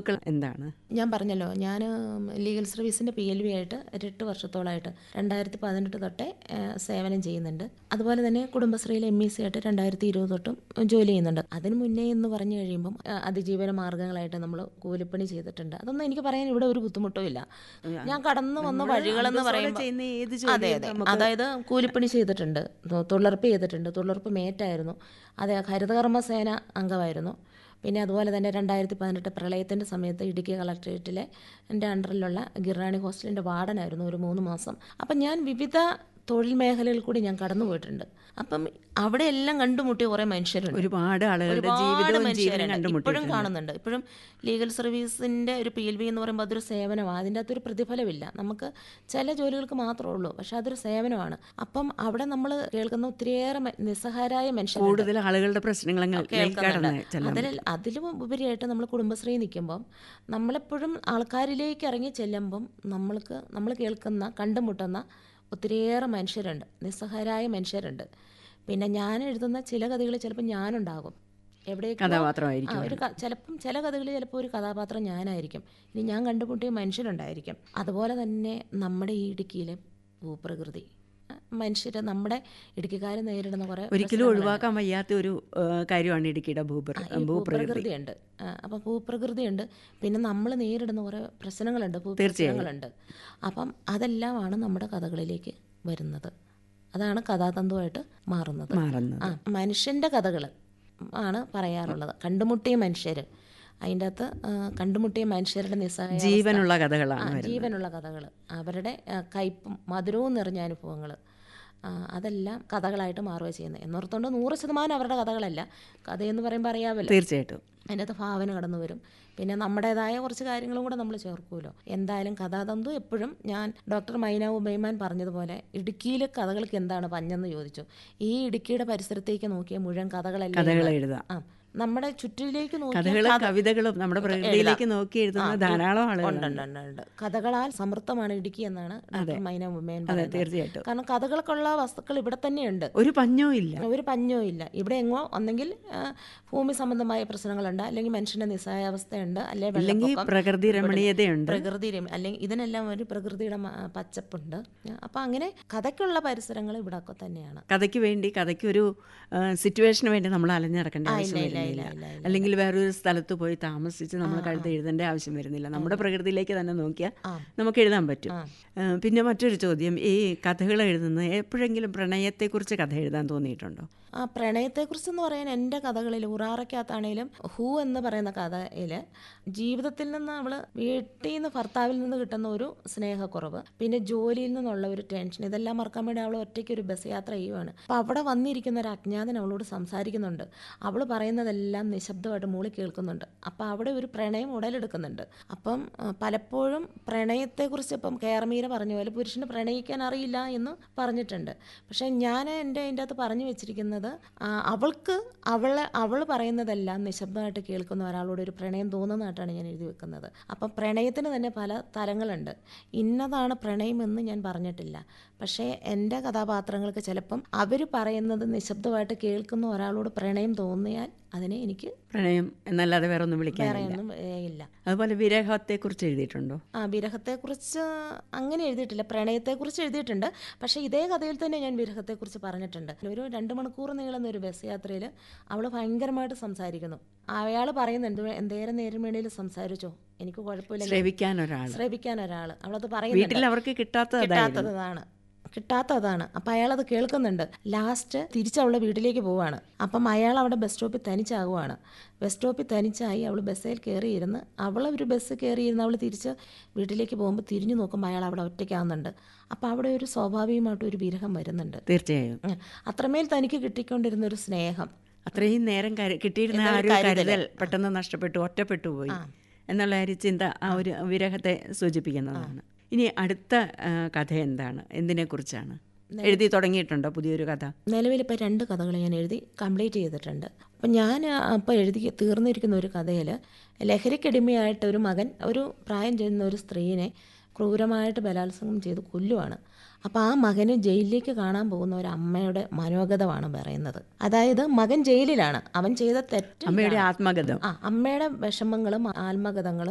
വകുപ്പുകൾ എന്താണ് ഞാൻ പറഞ്ഞല്ലോ ഞാൻ ലീഗൽ സർവീസിൻ്റെ പി എൽ വി ആയിട്ട് ഒരു എട്ട് വർഷത്തോളമായിട്ട് രണ്ടായിരത്തി പതിനെട്ട് തൊട്ടേ ആ, സേവനം ചെയ്യുന്നുണ്ട് അതുപോലെ തന്നെ കുടുംബശ്രീയിലെ എം ഇ സി ആയിട്ട് രണ്ടായിരത്തി ഇരുപത് തൊട്ടും ജോലി ചെയ്യുന്നുണ്ട് അതിന് മുന്നേ എന്ന് പറഞ്ഞു കഴിയുമ്പം ആ, അതിജീവന മാർഗ്ഗങ്ങളായിട്ട് നമ്മൾ കൂലിപ്പണി ചെയ്തിട്ടുണ്ട് അതൊന്നും എനിക്ക് പറയാൻ ഇവിടെ ഒരു ബുദ്ധിമുട്ടും ഇല്ല ഞാൻ കടന്നു വന്ന വഴികളെന്ന് പറയുമ്പോൾ ചെയ്യുന്ന ഏത് അതെ അതെ അതായത് കൂലിപ്പണി ചെയ്തിട്ടുണ്ട് തൊ- തൊഴിലുറപ്പ് ചെയ്തിട്ടുണ്ട് തൊഴിലുറപ്പ് മേറ്റായിരുന്നു അതെ ഹരിതകർമ്മ സേന അംഗമായിരുന്നു പിന്നെ അതുപോലെ തന്നെ രണ്ടായിരത്തി പതിനെട്ട് പ്രളയത്തിൻ്റെ സമയത്ത് ഇടുക്കി കളക്ട്രേറ്റിലെ എൻ്റെ അണ്ടറിലുള്ള ഗിറാണി ഹോസ്റ്റലിൻ്റെ വാർഡനായിരുന്നു ഒരു മൂന്ന് മാസം അപ്പം ഞാൻ വിവിധ തൊഴിൽ മേഖലകളിൽ കൂടി ഞാൻ കടന്നു പോയിട്ടുണ്ട് അപ്പം അവിടെ എല്ലാം കണ്ടുമുട്ടിയ കുറേ മനുഷ്യരുണ്ട് ഒരുപാട് ആളുകളുടെ ഒരുപാട് ജീവിതവും ജീവനും മനുഷ്യരുണ്ട്. ഇപ്പോഴും കണ്ടുമുട്ടിയിട്ടുണ്ട് കാണുന്നുണ്ട് ഇപ്പോഴും ലീഗൽ സർവീസിന്റെ ഒരു പി എൽ ബി എന്ന് പറയുമ്പോൾ അതൊരു സേവനമാണ് അതിൻ്റെ അകത്തൊരു പ്രതിഫലമില്ല നമുക്ക് ചില ജോലികൾക്ക് മാത്രമേ ഉള്ളൂ പക്ഷെ അതൊരു സേവനമാണ് അപ്പം അവിടെ നമ്മൾ കേൾക്കുന്ന ഒത്തിരിയേറെ മ- നിസ്സഹായരായ മനുഷ്യരുണ്ട് കൂടുതൽ ആളുകളുടെ പ്രശ്നങ്ങൾ അങ്ങ് കടന്ന് ചെല്ലാൻ അതിൽ അതിലും ഉപരിയായിട്ട് നമ്മൾ കുടുംബശ്രീ നിൽക്കുമ്പം നമ്മളെപ്പോഴും ആൾക്കാരിലേക്ക് ഇറങ്ങി ചെല്ലുമ്പം നമ്മൾക്ക് നമ്മൾ കേൾക്കുന്ന കണ്ടുമുട്ടുന്ന ഒത്തിരിയേറെ മനുഷ്യരുണ്ട് നിസ്സഹായരായ മനുഷ്യരുണ്ട് പിന്നെ ഞാൻ എഴുതുന്ന ചില കഥകളിൽ ചിലപ്പോൾ ഞാനുണ്ടാകും എവിടെയൊക്കെ കഥാപാത്രമായിരിക്കും ഒരു ക- ചിലപ്പം ചില കഥകളിൽ ചിലപ്പോൾ ഒരു കഥാപാത്രം ഞാനായിരിക്കും ഇനി ഞാൻ കണ്ടുമുട്ടിയ മനുഷ്യരുണ്ടായിരിക്കും അതുപോലെ തന്നെ നമ്മുടെ ഈ ഇടുക്കിയിലെ ഭൂപ്രകൃതി മനുഷ്യർ നമ്മുടെ ഇടുക്കിക്കാർ നേരിടുന്ന കുറേ ഒരിക്കലും ഒഴിവാക്കാൻ വയ്യാത്ത ഒരു ആ, കാര്യമാണ് ഇടുക്കിയുടെ ഭൂപ്ര ഈ ഭൂപ്രകൃതി ഭൂപ്രകൃതിയുണ്ട് ആ, അപ്പം ഭൂപ്രകൃതിയുണ്ട് പിന്നെ നമ്മൾ നേരിടുന്ന കുറേ പ്രശ്നങ്ങളുണ്ട് ഭൂപ്രശ്നങ്ങളുണ്ട് അപ്പം അതെല്ലാമാണ് നമ്മുടെ കഥകളിലേക്ക് വരുന്നത് അതാണ് കഥാതന്തുവായിട്ട് മാറുന്നത് മാറുന്നത് ആ മനുഷ്യൻ്റെ കഥകൾ ആണ് പറയാറുള്ളത് കണ്ടുമുട്ടിയ മനുഷ്യർ അതിൻ്റെ അകത്ത് ആ, കണ്ടുമുട്ടിയ മനുഷ്യരുടെ നിസ്സഹായ ജീവനുള്ള കഥകളാണ് ആ, ജീവനുള്ള കഥകൾ അവരുടെ ആ, കയ്പും മധുരവും നിറഞ്ഞ അനുഭവങ്ങൾ അതെല്ലാം കഥകളായിട്ട് മാറുകയാണ് ചെയ്യുന്നത് എന്നോർത്തുകൊണ്ട് നൂറ് ശതമാനം അവരുടെ കഥകളല്ല കഥയെന്ന് പറയുമ്പോൾ അറിയാമല്ലോ തീർച്ചയായിട്ടും അതിൻ്റെ അകത്ത് ഭാവന കടന്നു വരും പിന്നെ നമ്മുടേതായ കുറച്ച് കാര്യങ്ങളും കൂടെ നമ്മൾ ചേർക്കുമല്ലോ എന്തായാലും കഥാതന്തു എപ്പോഴും ഞാൻ ഡോക്ടർ മൈന ഉബൈമാൻ പറഞ്ഞതുപോലെ ഇടുക്കിയിലെ കഥകൾക്ക് എന്താണ് പഞ്ഞെന്ന് ചോദിച്ചു ഈ ഇടുക്കിയുടെ പരിസരത്തേക്ക് നോക്കിയ മുഴുവൻ കഥകളെല്ലാം കഥകൾ ഇവിടെ- എഴുതാം ആ നമ്മുടെ ചുറ്റിലേക്ക് നോക്കിയ കഥകളും കഥ- കവിതകളും നമ്മുടെ പ്രകൃതിയിലേക്ക് നോക്കി എഴുതുന്ന ആ, ധാരാളം ഉണ്ട്, ആളുകളുണ്ട് ഉണ്ട്, ഉണ്ട്, ഉണ്ട്. കഥകളാൽ സമൃദ്ധമാണ് ഇടുക്കി എന്നാണ് ഡോക്ടർ മൈന ഉമ്മേൻ അതെ പറയുന്നത് തീർച്ചയായിട്ടും കാരണം കഥകൾക്കുള്ള വസ്തുക്കൾ ഇവിടെ തന്നെയുണ്ട് ഒരു പഞ്ഞവും ഇല്ല ഒരു പഞ്ഞവും ഇല്ല ഇവിടെ എങ്ങോ ഒന്നെങ്കിൽ ആ, ഭൂമി സംബന്ധമായ പ്രശ്നങ്ങളുണ്ട് അല്ലെങ്കിൽ മനുഷ്യന്റെ നിസ്സഹായാവസ്ഥയുണ്ട് അല്ലെങ്കിൽ അല്ലെങ്കിൽ വെള്ളപ്പൊക്കം, പ്രകൃതി രമണീയതയുണ്ട് പ്രകൃതി രമ- അല്ലെങ്കിൽ ഇതിനെല്ലാം ഒരു പ്രകൃതിയുടെ മ- പച്ചപ്പുണ്ട് അപ്പം അങ്ങനെ കഥയ്ക്കുള്ള പരിസരങ്ങൾ ഇവിടെ ഒക്കെ തന്നെയാണ് കഥയ്ക്ക് വേണ്ടി കഥയ്ക്ക് ഒരു സിറ്റുവേഷന് വേണ്ടി നമ്മൾ അലഞ്ഞിറക്കേണ്ട ആവശ്യം ഇല്ല, ഇല്ല, വരുന്നില്ല ഇല്ല, ഇല്ല. അല്ലെങ്കിൽ വേറൊരു സ്ഥലത്ത് പോയി താമസിച്ച് നമ്മൾ കഴുത്ത് എഴുതേണ്ട ആവശ്യം വരുന്നില്ല നമ്മുടെ പ്രകൃതിയിലേക്ക് തന്നെ നോക്കിയാൽ ആ. നമുക്ക് എഴുതാൻ പറ്റും ആ. ആ, പിന്നെ മറ്റൊരു ചോദ്യം ഈ കഥകൾ എഴുതുന്നത് എപ്പോഴെങ്കിലും പ്രണയത്തെക്കുറിച്ച് കഥ എഴുതാൻ തോന്നിയിട്ടുണ്ടോ ആ പ്രണയത്തെക്കുറിച്ചെന്ന് പറയാൻ എൻ്റെ കഥകളിൽ ഉറാറയ്ക്കകത്താണേലും ഹൂ എന്ന് പറയുന്ന കഥയിൽ ജീവിതത്തിൽ നിന്ന് അവൾ വീട്ടിൽ നിന്ന് ഭർത്താവിൽ നിന്ന് കിട്ടുന്ന ഒരു സ്നേഹക്കുറവ് പിന്നെ ജോലിയിൽ നിന്നുള്ള ഒരു ടെൻഷൻ ഇതെല്ലാം മറക്കാൻ വേണ്ടി അവൾ ഒറ്റയ്ക്ക് ഒരു ബസ് യാത്ര ചെയ്യുവാണ് അപ്പോൾ അവിടെ വന്നിരിക്കുന്ന ഒരു അജ്ഞാതൻ അവളോട് സംസാരിക്കുന്നുണ്ട് അവൾ പറയുന്നതെല്ലാം നിശബ്ദമായിട്ട് മൂളി കേൾക്കുന്നുണ്ട് അപ്പോൾ അവിടെ ഒരു പ്രണയം ഉടലെടുക്കുന്നുണ്ട് അപ്പം ആ, പലപ്പോഴും പ്രണയത്തെക്കുറിച്ച് ഇപ്പം കേറമീര പറഞ്ഞ പോലെ പുരുഷന് പ്രണയിക്കാൻ അറിയില്ല എന്ന് പറഞ്ഞിട്ടുണ്ട് പക്ഷേ ഞാൻ എൻ്റെ അതിൻ്റെ അകത്ത് പറഞ്ഞു വെച്ചിരിക്കുന്നത് ആ, അവൾക്ക് അവളെ അവൾ പറയുന്നതെല്ലാം നിശബ്ദമായിട്ട് കേൾക്കുന്ന ഒരാളോട് ഒരു പ്രണയം തോന്നുന്നതായിട്ടാണ് ഞാൻ എഴുതി വെക്കുന്നത് അപ്പം പ്രണയത്തിന് തന്നെ പല തലങ്ങളുണ്ട് ഇന്നതാണ് പ്രണയം എന്ന് ഞാൻ പറഞ്ഞിട്ടില്ല പക്ഷേ എൻ്റെ കഥാപാത്രങ്ങൾക്ക് ചിലപ്പം അവർ പറയുന്നത് നിശബ്ദമായിട്ട് കേൾക്കുന്ന ഒരാളോട് പ്രണയം തോന്നിയാൽ അതിനെ എനിക്ക് പ്രണയം എന്നല്ലാതെ വേറെ ഒന്നും വിളിക്കാനില്ല വേറെയൊന്നും ഏ, ഇല്ല അതുപോലെ വിരഹത്തെക്കുറിച്ച് എഴുതിയിട്ടുണ്ടോ ആ വിരഹത്തെക്കുറിച്ച് അങ്ങനെ എഴുതിയിട്ടില്ല പ്രണയത്തെക്കുറിച്ച് എഴുതിയിട്ടുണ്ട് പക്ഷേ ഇതേ കഥയിൽ തന്നെ ഞാൻ വിരഹത്തെക്കുറിച്ച് പറഞ്ഞിട്ടുണ്ട് ഒരു രണ്ട് മണിക്കൂർ നീളുന്ന ഒരു ബസ് യാത്രയിൽ അവൾ ഭയങ്കരമായിട്ട് സംസാരിക്കുന്നു അയാൾ പറയുന്നുണ്ട് എന്തേരം നേരം വേണേലും സംസാരിച്ചോ എനിക്ക് കുഴപ്പമില്ല ശ്രവിക്കാൻ ഒരാൾ ശ്രവിക്കാൻ ഒരാൾ അവളത് പറയുന്നുണ്ട് വീട്ടിൽ അവർക്ക് കിട്ടാത്തത് അതായിരുന്നു കിട്ടാത്തതാണ് കിട്ടാത്തതാണ് അപ്പം അയാളത് കേൾക്കുന്നുണ്ട് ലാസ്റ്റ് തിരിച്ച് അവളുടെ വീട്ടിലേക്ക് പോവാണ് അപ്പം അയാൾ അവിടെ ബസ് സ്റ്റോപ്പിൽ തനിച്ചാകുവാണ് ബസ് സ്റ്റോപ്പിൽ തനിച്ചായി അവൾ ബസ്സിൽ കയറിയിരുന്ന് അവൾ ഒരു ബസ് കയറിയിരുന്ന് അവൾ തിരിച്ച് വീട്ടിലേക്ക് പോകുമ്പോൾ തിരിഞ്ഞു നോക്കുമ്പോൾ അയാൾ അവിടെ ഒറ്റയ്ക്കാവുന്നുണ്ട് അപ്പം അവിടെ ഒരു സ്വാഭാവികമായിട്ട് ഒരു വിരഹം വരുന്നുണ്ട് തീർച്ചയായും ഉം. അത്രമേൽ തനിക്ക് കിട്ടിക്കൊണ്ടിരുന്ന ഒരു സ്നേഹം അത്രയും നേരം കരു- കിട്ടിയിരുന്ന ആ എന്നൊരു ഒരു കരുതൽ. കരുതൽ പെട്ടെന്ന് നഷ്ടപ്പെട്ടു ഒറ്റപ്പെട്ടു പോയി എന്നുള്ള ഒരു ചിന്ത ആ ഒരു വിരഹത്തെ സൂചിപ്പിക്കുന്നതാണ് ഇനി അടുത്ത ആ, കഥ എന്താണ് എന്തിനെ കുറിച്ചാണ് എഴുതി തുടങ്ങിയിട്ടുണ്ടോ പുതിയൊരു കഥ നിലവിൽ ഇപ്പോൾ രണ്ട് കഥകൾ ഞാൻ എഴുതി കംപ്ലീറ്റ് ചെയ്തിട്ടുണ്ട് അപ്പം ഞാൻ അപ്പോൾ എഴുതി തീർന്നിരിക്കുന്ന ഒരു കഥയിൽ ലഹരിക്കടിമയായിട്ട് ഒരു മകൻ ഒരു പ്രായം ചെയ്യുന്ന ഒരു സ്ത്രീനെ ക്രൂരമായിട്ട് ബലാത്സംഗം ചെയ്ത് കൊല്ലുവാണ് അപ്പോൾ ആ മകന് ജയിലിലേക്ക് കാണാൻ പോകുന്ന ഒരു അമ്മയുടെ മനോഗതമാണ് പറയുന്നത് അതായത് മകൻ ജയിലിലാണ് അവൻ ചെയ്ത തെറ്റ് അമ്മയുടെ ആത്മകഥം ആ അമ്മയുടെ വിഷമങ്ങളും ആത്മകഥങ്ങളും